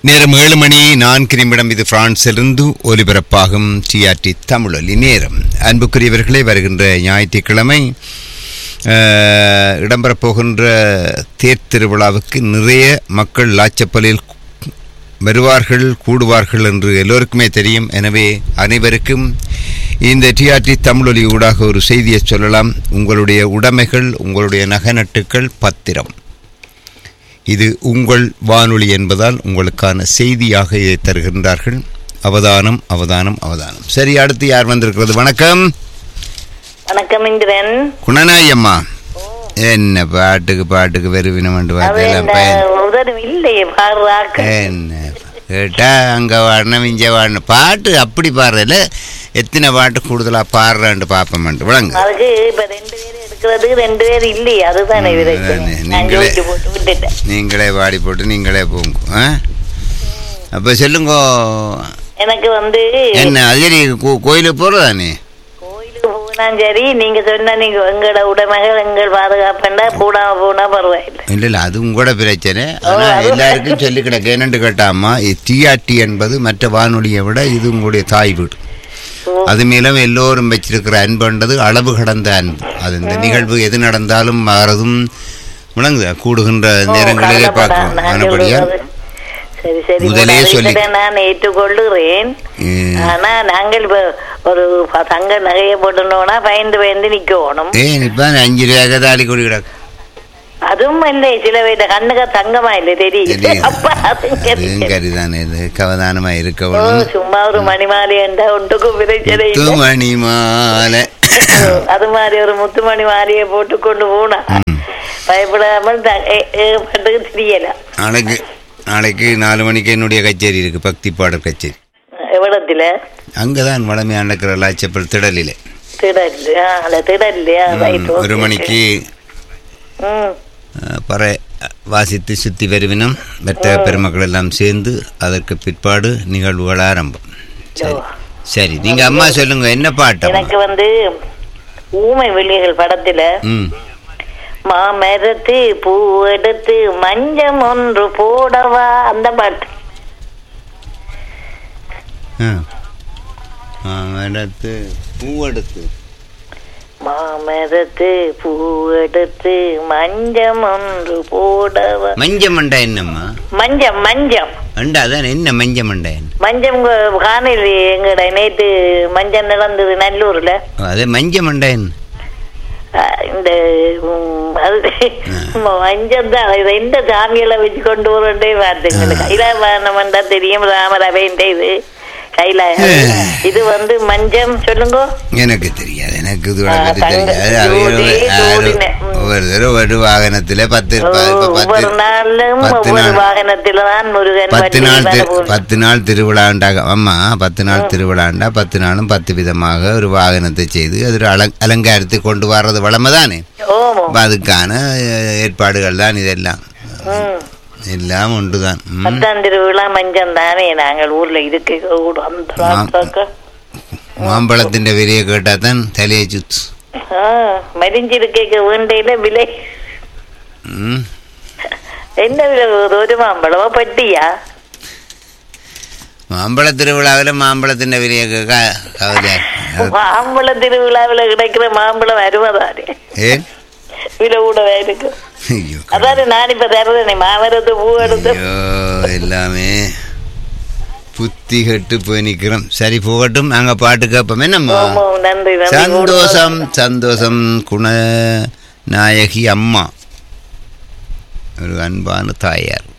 நேரம் ஏழு மணி நான்கு நிமிடம் இது பிரான்சிலிருந்து ஒலிபரப்பாகும் டிஆர்டி தமிழொலி நேரம் அன்புக்குரியவர்களே வருகின்ற ஞாயிற்றுக்கிழமை அஹ், இடம்பெறப் போகின்ற தேர் திருவிழாவுக்கு நிறைய மக்கள் லாச்சப்பலில் வருவார்கள் கூடுவார்கள் என்று எல்லோருக்குமே தெரியும் எனவே அனைவருக்கும் இந்த டிஆர்டி தமிழொலி ஊடாக ஒரு செய்தியை சொல்லலாம் உங்களுடைய உடைமைகள் உங்களுடைய நகநட்டுக்கள் பத்திரம் இது உங்கள் வானொலி என்பதால் உங்களுக்கான செய்தியாக இதை தருகின்றார்கள் அவதானம் அவதானம் அவதானம் சரி அடுத்து யார் வந்திருக்கிறது வணக்கம் வணக்கம் இந்திரன் குணநாய் அம்மா என்ன பாட்டுக்கு பாட்டுக்கு வெறுவினம் அது பார்த்தெல்லாம் இந்த பயன் உதவி இல்லையே பாடுறாக்க என்ன கேட்டா அங்கே வாடணும் இங்கே வாடணும் பாட்டு அப்படி பாடுறதுல எத்தனை பாட்டு கூடுதலாக பாடுறான்ட்டு பார்ப்போம்ட்டு விளங்க அதுக்கு இப்ப ரெண்டு பேர் எடுக்கிறதுக்கு ரெண்டு பேர் இல்லையே அதுதானே ம், விரைச்சு அதானே. நான் நீங்களே- ஜோதிச்சு போட்டு விட்டுட்டேன் நீங்களே பாடி போட்டு நீங்களே போங்க ஆ அப்போ சொல்லுங்க எனக்கு வந்து என்ன அது சரி கோ- கோயிலுக்கு போகிறதானே கோயிலுக்கு போனாலும் சரி நீங்க சொன்ன நீங்க எங்களோட உடைமைகள் எங்கள் பாதுகாப்புண்டா கூடாம போனா பரவாயில்லை இல்லை இல்லை அது உங்களோட பிரச்சனை ஆனால் அது- எல்லாருக்கும் சொல்லி கிடக்கு என்னென்று கேட்டாமா டிஆர்டி என்பது மற்ற வானொலியை விட இது உங்களுடைய தாய் வீடு ஓ, அது மேலும் எல்லோரும் வச்சிருக்கிற அன்புன்றது அளவு கடந்த அன்பு அது இந்த நிகழ்வு எது நடந்தாலும் மாறதும் விளங்குதா கூடுகின்ற ஓ, நேரங்களிலே கவலைப்படாத. பார்க்கிறோம் நான் ஆனபடியால் சொல்றது. சரி சரி முதலே உங்கள் சொல்லி- அறிவுரை நான் ஏற்றுக்கொள்ளுகிறேன் ம். ஆனா நாங்கள் இப்ப ஒரு ப- தங்க நகையை போட்டோம்னா பயந்து பயந்து நிக்கணும் ஏன் இப்போ அஞ்சு ரூபாய்க்கு தாலி கொடி கிடக்கு அதுவும் இல்லை சில வீட்டு கண்ணுக்கு தங்கமா இல்லை தெரியுது தெரியுது. அப்ப அதுவும் அதுவும் தெரியுது. கரிதானே இது கவதானமாக இருக்க ஓ, வேணும் சும்மா ஒரு மணிமாலை என்றா ஒன்றுக்கும் பிரச்சனை இல்லை. முத்துமணி மாலை அது மாதிரி ஒரு முத்துமணி மாலையை போட்டு கொண்டு போனா பயப்படாமல் த- ஏ- ஏ- பாட்டுக்கு தெரியலாம் நாளைக்கு நாளைக்கு நாலு மணிக்கு என்னுடைய கச்சேரி இருக்கு பக்தி பாடல் கச்சேரி எவ்வளத்துல அங்கே தான் வளமையாக நடக்கிற லாச்சப்பல் திடலில் திடல் இல்லையா அல்ல திடல் இல்லையா ரைட் ஒரு மணிக்கு ம் அஹ், பறை வாசித்து சுத்தி வருவினம் மற்ற பெருமக்கள் எல்லாம் சேர்ந்து அதற்கு பிற்பாடு நிகழ்வுகள் ஆரம்பம் சரி சரி நீங்க அம்மா சொல்லுங்க என்ன பாட்டு அம்மா? எனக்கு வந்து ஊமை வெளிகள் படத்துல ம் மாமரத்து பூ எடுத்து மஞ்சம் ஒன்று போடவா அந்த பாட்டு ஆ. ஆ, மரத்து பூவெடுத்து மாமரத்து பூ எடுத்து மஞ்சம் ஒன்று போடவா மஞ்ச மண்டை என்னம்மா மஞ்சம் மஞ்சம் அண்டா அதான் என்ன மஞ்ச மண்டை என்ன மஞ்சம் காணல் எங்கட நேற்று மஞ்சள் நடந்தது நல்லூர்ல அதே மஞ்ச மண்டை என்ன அஹ் இந்த உம், அது மஞ்சள் தான் இது எந்த சாமிகளை வச்சு கொண்டு வரண்டே பார்த்துங்க கைலாபாரணம் தான் தெரியும் ராமரவேண்ட இது கைலா இது வந்து மஞ்சம் சொல்லுங்க எனக்கு தெரியாது எனக்கு இது ஆ, பத்தி தங்க- தெரியாது அது ஜோதி, யாரோ- ஜோதினே. ம். ஒவ்வொரு தடவை ஒரு வாகனத்துல பத்து ப- இப்ப ஒவ்வொரு பத்து நாளும் பத்து ஒவ்வொரு நாள் வாகனத்துல தான் முருகன் பத்து வண்டி நாள் திரு- வரப்போகுது. பத்து நாள் திருவிழாண்டாக ஆமா பத்து நாள் திருவிழாண்டா பத்து நாளும் பத்து விதமாக ஒரு வாகனத்தை செய்து அது ஒரு அலங் அலங்காரத்தை கொண்டு வர்றது வளமை தானே ஓமோ அப்ப அதுக்கான அஹ், ஏற்பாடுகள் தான் இதெல்லாம் ம் எல்லாம் ஒன்றுதான் ம். பத்தாம் திருவிழா மஞ்சம் தானே நாங்கள் ஊர்ல இதுக்கு கூட அந்த ராசாக்க. மாம்பழத்தின் விலையை கேட்டா தான் தலையை சுத்து ஆ, மரிஞ்சிருக்க வேண்டையில விலை ம். என்ன விலை போகுது? ஒரு மாம்பழமா பட்டியா மாம்பழ திருவிழாவில் மாம்பழத்தின் விலையை கேட்க கவலையா மாம்பழ திருவிழாவில் கிடைக்கிற மாம்பழம் அருமைதானே ஏன் விலை கூட இருக்கு ஐயோ அதானே நான் இப்ப தருதனே மாமரத்து பூ எடுத்து ஐயோ எல்லாமே புத்தி கெட்டு போய் நிக்கிறோம் சரி போகட்டும் நாங்க பாட்டு கேட்போம் என்னம்மா ஓமோ நன்றி நன்றி சந்தோஷம் சந்தோஷம் குண நாயகி அம்மா ஒரு அன்பான தாயார்